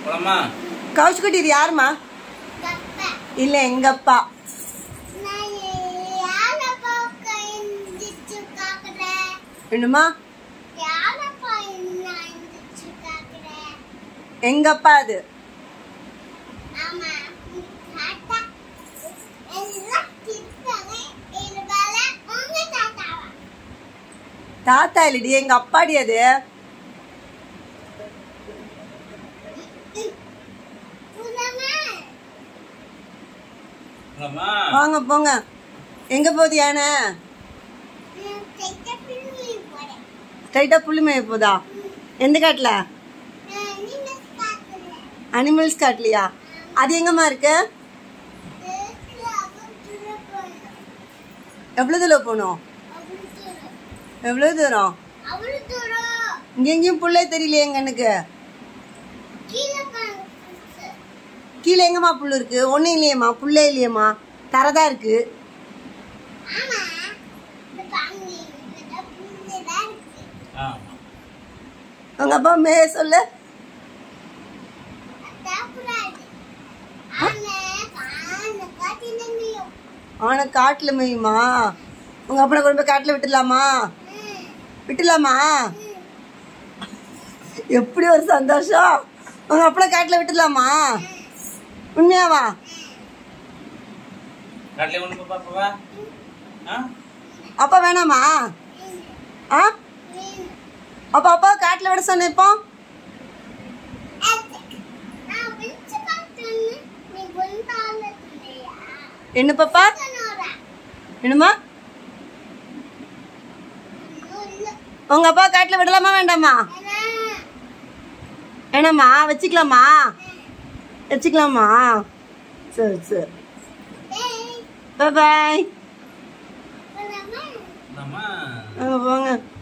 போலாமா கவுச்சுக்குட்டி இது யாருமா இல்ல எங்க அப்பா என்னமா எங்க அப்பா அது தாத்தா இல்லடி எங்க அப்பாடி அது போலாமா வாங்க போங்க எங்க போகுது யானை ஸ்ட்ரைட்டா புள்ளி மேய போதா எந்த காட்டுல அனிமல்ஸ் காட்டுலையா அது எங்கம்மா இருக்கு எவ்வளவு தூரம் போகணும் எவ்வளவு தூரம் அவ்வளவு தூரம் இங்க எங்கேயும் புள்ளே தெரியலையே எங்க கண்ணுக்கு கீழே பாருங்க கீழே எங்கம்மா புல்லு இருக்கு ஒண்ணும் இல்லையேம்மா புல்லே இல்லையேம்மா தரதா இருக்கு ஆமா இந்த பாருங்க இந்த புல்லுதான் இருக்கு ஆமா உங்க அப்பா மேய சொல்லு அதாப்புறாது ஆனா காண காட்டின நீயும் ஆனா காட்டுல மேயுமா உங்க அப்பனை கொண்டு போய் காட்டுல விட்டுலாமா விட்டுலாமா எப்படி ஒரு சந்தோஷம் உங்க அப்பனை காட்டுல விட்டுலாமா உண்மையாவா காட்டிலே ஒன்று பாப்பாவா ஆ அப்பா வேணாமா ஆ அப்ப அப்பா காட்டுல விட சொன்ன இப்போ நான் விழிச்சு பார்த்தேன்னு நீ குண்டால இல்லையா என்ன பாப்பா சொன்னோரா என்னம்மா இன்னும் இல்லை உங்க அப்பா காட்டுல விடலாமா வேண்டாமா ஏன்னா வேணாமா வச்சுக்கலாமா வச்சுக்கலாமா சரி சரி ஏய் பாய் போலாமா நம்ம போங்க